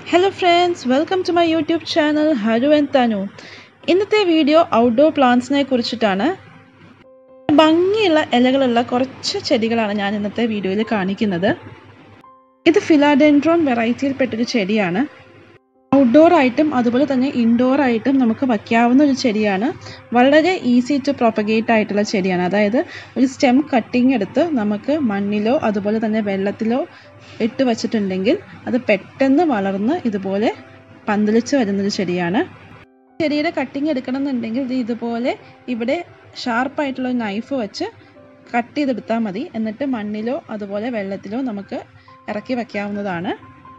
hello friends welcome to my YouTube channel Haru and Thanu ഇന്നത്തെ video outdoor പ്ലാന്റ്സിനെ കുറിച്ചിട്ടാണ് ഭംഗിയുള്ള ഇലകളുള്ള കുറച്ച് ചെടികളാണ് ഞാൻ ഇന്നത്തെ വീഡിയോയിൽ കാണിക്കുന്നത് ഇത് ഫിലാഡെൻഡ്രോൺ വെറൈറ്റിയിൽപ്പെട്ടൊരു ചെടിയാണ് ഔട്ട്ഡോർ ആയിട്ടും അതുപോലെ തന്നെ ഇൻഡോർ ആയിട്ടും നമുക്ക് വയ്ക്കാവുന്ന ഒരു ചെടിയാണ് വളരെ ഈസി ടു പ്രൊപ്പഗേറ്റ് ആയിട്ടുള്ള ചെടിയാണ് അതായത് ഒരു സ്റ്റെം കട്ടിങ് എടുത്ത് നമുക്ക് മണ്ണിലോ അതുപോലെ തന്നെ വെള്ളത്തിലോ ഇട്ട് വച്ചിട്ടുണ്ടെങ്കിൽ അത് പെട്ടെന്ന് വളർന്ന് ഇതുപോലെ പന്തലിച്ച് വരുന്നൊരു ചെടിയാണ് ചെടിയുടെ കട്ടിങ് എടുക്കണം എന്നുണ്ടെങ്കിൽ ഇത് ഇതുപോലെ ഇവിടെ ഷാർപ്പായിട്ടുള്ള ഒരു നൈഫ് വെച്ച് കട്ട് ചെയ്തെടുത്താൽ മതി എന്നിട്ട് മണ്ണിലോ അതുപോലെ വെള്ളത്തിലോ നമുക്ക് ഇറക്കി വയ്ക്കാവുന്നതാണ്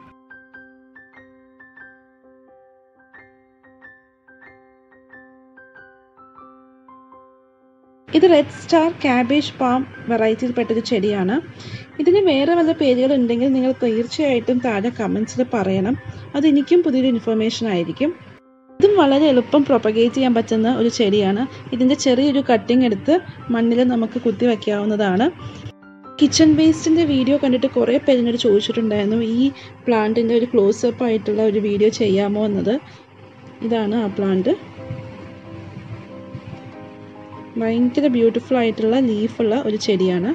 ഇത് റെഡ് സ്റ്റാർ ക്യാബേജ് പാം വെറൈറ്റിയിൽപ്പെട്ടൊരു ചെടിയാണ് ഇതിന് വേറെ വല്ല പേരുകൾ ഉണ്ടെങ്കിൽ നിങ്ങൾ തീർച്ചയായിട്ടും താഴെ കമൻസിൽ പറയണം അത് എനിക്കും പുതിയൊരു ഇൻഫർമേഷൻ ആയിരിക്കും ഇതും വളരെ എളുപ്പം പ്രൊപ്പഗേറ്റ് ചെയ്യാൻ പറ്റുന്ന ഒരു ചെടിയാണ് ഇതിൻ്റെ ചെറിയൊരു കട്ടിങ് എടുത്ത് മണ്ണിൽ നമുക്ക് കുത്തി വയ്ക്കാവുന്നതാണ് കിച്ചൺ വേസ്റ്റിൻ്റെ വീഡിയോ കണ്ടിട്ട് കുറേ പേര് എന്നോട് ചോദിച്ചിട്ടുണ്ടായിരുന്നു ഈ പ്ലാന്റിൻ്റെ ഒരു ക്ലോസപ്പ് ആയിട്ടുള്ള ഒരു വീഡിയോ ചെയ്യാമോ എന്നത് ഇതാണ് ആ പ്ലാന്റ് ഭയങ്കര ബ്യൂട്ടിഫുൾ ആയിട്ടുള്ള ലീഫുള്ള ഒരു ചെടിയാണ്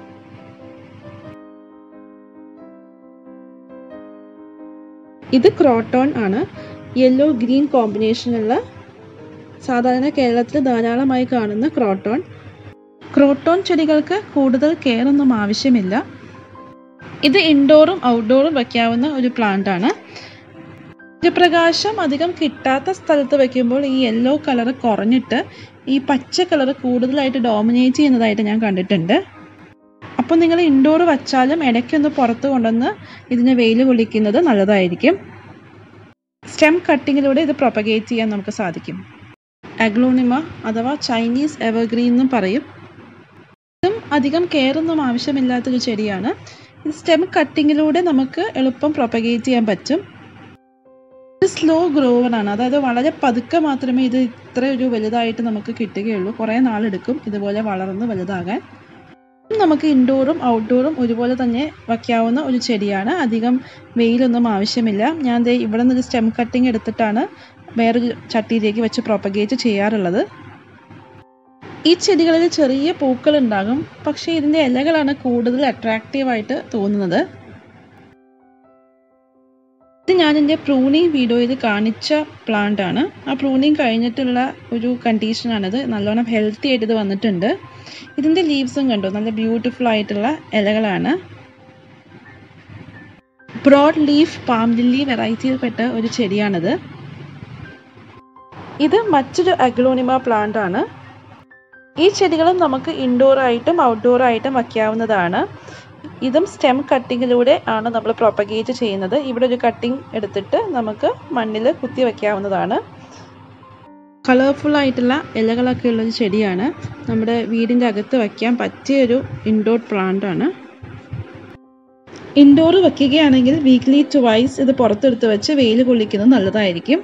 ഇത് ക്രോട്ടോൺ ആണ് യെല്ലോ ഗ്രീൻ കോമ്പിനേഷനുള്ള സാധാരണ കേരളത്തിൽ ധാരാളമായി കാണുന്ന ക്രോട്ടോൺ ക്രോട്ടോൺ ചെടികൾക്ക് കൂടുതൽ കെയർ ഒന്നും ആവശ്യമില്ല ഇത് ഇൻഡോറും ഔട്ട്ഡോറും വയ്ക്കാവുന്ന ഒരു പ്ലാന്റ് ആണ് സൂര്യപ്രകാശം അധികം കിട്ടാത്ത സ്ഥലത്ത് വെക്കുമ്പോൾ ഈ യെല്ലോ കളർ കുറഞ്ഞിട്ട് ഈ പച്ച കളർ കൂടുതലായിട്ട് ഡോമിനേറ്റ് ചെയ്യുന്നതായിട്ട് ഞാൻ കണ്ടിട്ടുണ്ട് അപ്പോൾ നിങ്ങൾ ഇൻഡോർ വച്ചാലും ഇടയ്ക്കൊന്ന് പുറത്ത് കൊണ്ടുവന്ന് ഇതിന് വെയിൽ കൊള്ളിക്കുന്നത് നല്ലതായിരിക്കും സ്റ്റെം കട്ടിങ്ങിലൂടെ ഇത് പ്രൊപ്പഗേറ്റ് ചെയ്യാൻ നമുക്ക് സാധിക്കും അഗ്ലോണിമ അഥവാ ചൈനീസ് എവർഗ്രീൻ എന്നും പറയും ഇതും അധികം കെയർ ഒന്നും ആവശ്യമില്ലാത്തൊരു ചെടിയാണ് ഇത് സ്റ്റെം കട്ടിങ്ങിലൂടെ നമുക്ക് എളുപ്പം പ്രൊപ്പഗേറ്റ് ചെയ്യാൻ പറ്റും ഇത് സ്ലോ ഗ്രോവർ ആണ് അതായത് വളരെ പതുക്കെ മാത്രമേ ഇത് ഇത്ര ഒരു വലുതായിട്ട് നമുക്ക് കിട്ടുകയുള്ളൂ കുറേ നാളെടുക്കും ഇതുപോലെ വളർന്ന് വലുതാകാൻ നമുക്ക് ഇൻഡോറും ഔട്ട്ഡോറും ഒരുപോലെ തന്നെ വയ്ക്കാവുന്ന ഒരു ചെടിയാണ് അധികം വെയിലൊന്നും ആവശ്യമില്ല ഞാൻ ദേ ഇവിടെ നിന്നൊരു സ്റ്റെം കട്ടിങ് എടുത്തിട്ടാണ് വേറൊരു ചട്ടിയിലേക്ക് വെച്ച് പ്രൊപ്പഗേറ്റ് ചെയ്യാറുള്ളത് ഈ ചെടികളിൽ ചെറിയ പൂക്കൾ ഉണ്ടാകും പക്ഷേ ഇതിൻ്റെ ഇലകളാണ് കൂടുതൽ അട്രാക്റ്റീവായിട്ട് തോന്നുന്നത് ഇത് ഞാൻ എൻ്റെ പ്രൂണിങ് വീഡിയോയിൽ കാണിച്ച പ്ലാന്റ് ആണ് ആ പ്രൂണിങ് കഴിഞ്ഞിട്ടുള്ള ഒരു കണ്ടീഷനാണിത് നല്ലോണം ഹെൽത്തി ആയിട്ട് ഇത് വന്നിട്ടുണ്ട് ഇതിൻ്റെ ലീവ്സും കണ്ടു നല്ല ബ്യൂട്ടിഫുൾ ആയിട്ടുള്ള ഇലകളാണ് ബ്രോഡ് ലീഫ് പാം ലില്ലി വെറൈറ്റിയിൽപ്പെട്ട ഒരു ചെടിയാണിത് ഇത് മറ്റൊരു അഗ്ലോണിമ പ്ലാന്റ് ആണ് ഈ ചെടികളും നമുക്ക് ഇൻഡോർ ആയിട്ടും ഔട്ട്ഡോർ ആയിട്ടും വയ്ക്കാവുന്നതാണ് ഇതും സ്റ്റെം കട്ടിങ്ങിലൂടെ ആണ് നമ്മൾ പ്രൊപ്പഗേറ്റ് ചെയ്യുന്നത് ഇവിടെ ഒരു കട്ടിങ് എടുത്തിട്ട് നമുക്ക് മണ്ണിൽ കുത്തി വയ്ക്കാവുന്നതാണ് കളർഫുൾ ആയിട്ടുള്ള ഇലകളൊക്കെ ഉള്ളൊരു ചെടിയാണ് നമ്മുടെ വീടിൻ്റെ അകത്ത് വയ്ക്കാൻ പറ്റിയൊരു ഇൻഡോർ പ്ലാന്റ് ആണ് ഇൻഡോർ വയ്ക്കുകയാണെങ്കിൽ വീക്ക്ലി ട്വൈസ് ഇത് പുറത്തെടുത്ത് വെച്ച് വെയിൽ കൊള്ളിക്കുന്നത് നല്ലതായിരിക്കും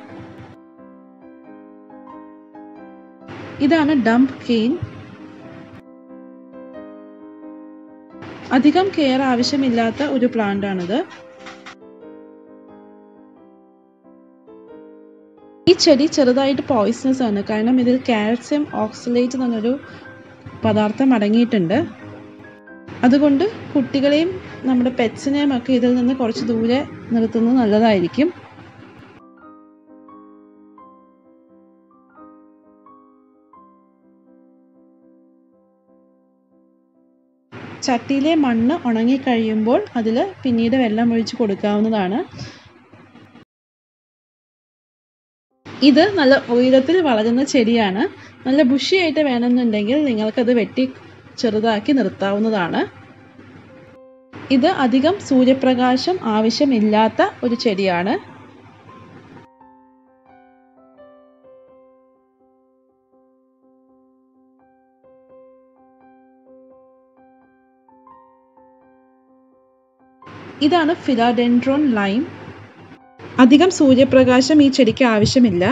ഇതാണ് ഡംപ് കെയിൻ അധികം കെയർ ആവശ്യമില്ലാത്ത ഒരു പ്ലാന്റ് ആണിത് ഈ ചെടി ചെറുതായിട്ട് പോയിസണസ് ആണ് കാരണം ഇതിൽ കാൽസ്യം ഓക്സലേറ്റ് എന്നൊരു പദാർത്ഥം അടങ്ങിയിട്ടുണ്ട് അതുകൊണ്ട് കുട്ടികളെയും നമ്മുടെ പെറ്റ്സിനെയും ഒക്കെ ഇതിൽ നിന്ന് കുറച്ച് ദൂരെ നിർത്തുന്നത് നല്ലതായിരിക്കും ചട്ടിയിലെ മണ്ണ് ഉണങ്ങിക്കഴിയുമ്പോൾ അതിൽ പിന്നീട് വെള്ളം ഒഴിച്ച് കൊടുക്കാവുന്നതാണ് ഇത് നല്ല ഉയരത്തിൽ വളരുന്ന ചെടിയാണ് നല്ല ബുഷിയായിട്ട് വേണമെന്നുണ്ടെങ്കിൽ നിങ്ങൾക്കത് വെട്ടി ചെറുതാക്കി നിർത്താവുന്നതാണ് ഇത് അധികം സൂര്യപ്രകാശം ആവശ്യമില്ലാത്ത ഒരു ചെടിയാണ് ഇതാണ് ഫിലാഡെൻഡ്രോൺ ലൈം അധികം സൂര്യപ്രകാശം ഈ ചെടിക്ക് ആവശ്യമില്ല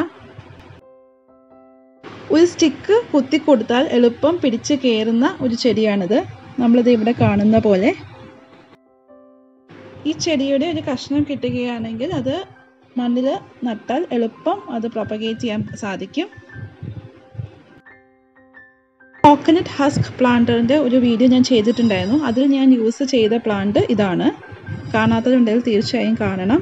ഒരു സ്റ്റിക്ക് കുത്തി കൊടുത്താൽ എളുപ്പം പിടിച്ച് കയറുന്ന ഒരു ചെടിയാണിത് നമ്മളിത് ഇവിടെ കാണുന്ന പോലെ ഈ ചെടിയുടെ ഒരു കഷ്ണം കിട്ടുകയാണെങ്കിൽ അത് മണ്ണിൽ നട്ടാൽ എളുപ്പം അത് പ്രൊപ്പഗേറ്റ് ചെയ്യാൻ സാധിക്കും കോക്കനട്ട് ഹസ്ക് പ്ലാന്ററിൻ്റെ ഒരു വീഡിയോ ഞാൻ ചെയ്തിട്ടുണ്ടായിരുന്നു അതിൽ ഞാൻ യൂസ് ചെയ്ത പ്ലാന്റ് ഇതാണ് കാണാത്തതുണ്ടെങ്കിൽ തീർച്ചയായും കാണണം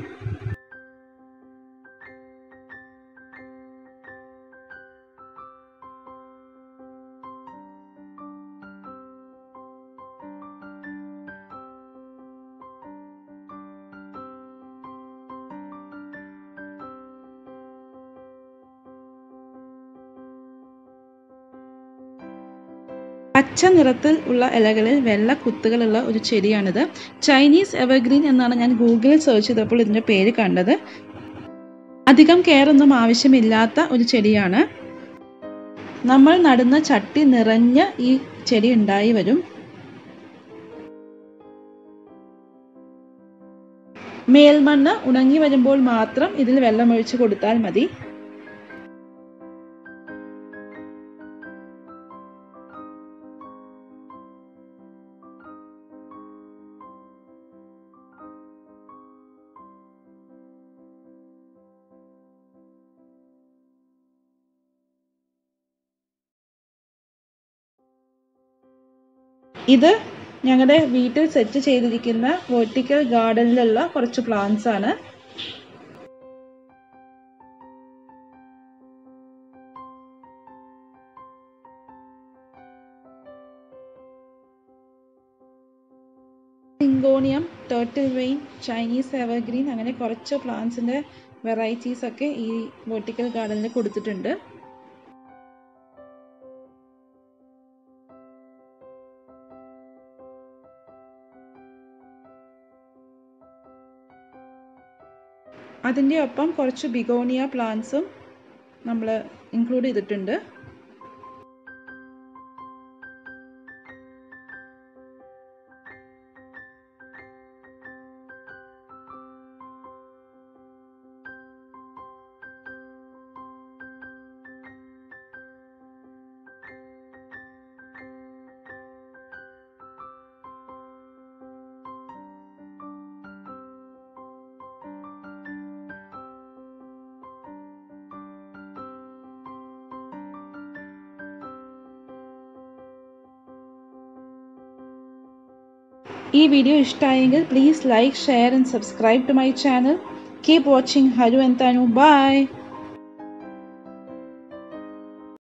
പച്ച നിറത്തിൽ ഉള്ള ഇലകളിൽ വെള്ള കുത്തുകളുള്ള ഒരു ചെടിയാണിത് ചൈനീസ് എവർഗ്രീൻ എന്നാണ് ഞാൻ ഗൂഗിളിൽ സെർച്ച് ചെയ്തപ്പോൾ ഇതിൻ്റെ പേര് കണ്ടത് അധികം കെയർ ഒന്നും ആവശ്യമില്ലാത്ത ഒരു ചെടിയാണ് നമ്മൾ നടുന്ന ചട്ടി നിറഞ്ഞ് ഈ ചെടി ഉണ്ടായി വരും മേൽമണ്ണ് ഉണങ്ങി വരുമ്പോൾ മാത്രം ഇതിൽ വെള്ളമൊഴിച്ച് കൊടുത്താൽ മതി ഇത് ഞങ്ങളുടെ വീട്ടിൽ സെറ്റ് ചെയ്തിരിക്കുന്ന വെർട്ടിക്കൽ ഗാർഡനിലുള്ള കുറച്ച് പ്ലാന്റ്സ് ആണ് syngonium turtle vine Chinese evergreen അങ്ങനെ കുറച്ച് പ്ലാന്റ്സിൻ്റെ വെറൈറ്റീസ് ഒക്കെ ഈ വെർട്ടിക്കൽ ഗാർഡനിൽ കൊടുത്തിട്ടുണ്ട് അതിൻ്റെ ഒപ്പം കുറച്ച് ബിഗോണിയ പ്ലാന്റ്സും നമ്മൾ ഇൻക്ലൂഡ് ചെയ്തിട്ടുണ്ട് ഈ വീഡിയോ ഇഷ്ടമായെങ്കിൽ please like share and subscribe to my channel keep watching Haru and Thanu by